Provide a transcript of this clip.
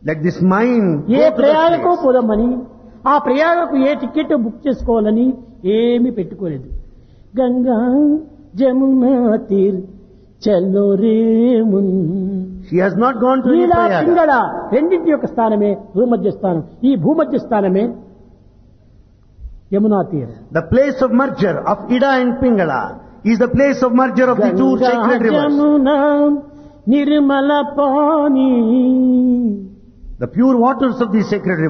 Let this mind A go to that ప్రయాగకు place. పోదామని ఆ ప్రయాగకు ఏ ticket book చేసుకోవాలని ఏమీ పెట్టుకోలేదు Ganga Jamuna తీర్ చల్లో రేమున్ She has not gone to any Neela Prayaga. Pingala రెండింటి యొక్క స్థానమే భూమధ్య స్థానం ఈ భూమధ్య స్థానమే Yamuna తీర్ The place of merger of Ida and Pingala is the place of merger of the two Ganga sacred rivers. Jamuna Nirmala pani The pure waters of these sacred rivers.